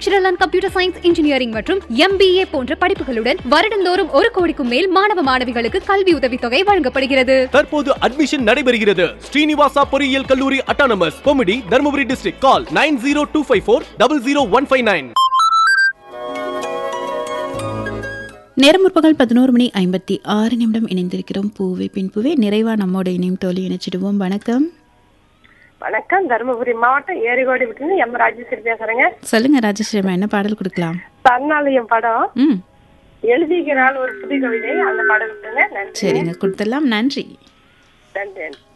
natural and computer science engineering மற்றும் MBA போன்ற படிப்புகளுடன் வருடந்தோறும் ஒரு கோடிக்கும் மேல் மாணவ மாணவிகளுக்கு கல்வி உதவித்தொகை வழங்கப்படுகிறது தற்போது அட்மிஷன் நடைபெறுகிறது ஸ்ரீனிவாசா பொறியியல் கல்லூரி அட்டானமஸ் கொமிடி Dharmapuri district call nine zero two five four double zero one five nine நேரம் முற்பகல் பதினோரு மணி ஐம்பத்தி ஆறு நிமிடம் இணைந்திருக்கிறோம் பூவே பின் பூவே நிறைவா நம்மோட இணையும் தோழி இணைச்சிடுவோம் வணக்கம் வணக்கம் தருமபுரி மாவட்டம் ஏரிகோடி விட்டு எம் ராஜேஸ்வரி பேசுறேங்க சொல்லுங்க ராஜஸ்ரீமா என்ன பாடல் கொடுக்கலாம் தன்னாலயம் படம் ம் எழுதிக்கிறாள் ஒரு புது கவிதை அந்த படம் விட்டுங்க நன்றி சரிங்க கொடுத்துடலாம் நன்றி நன்றி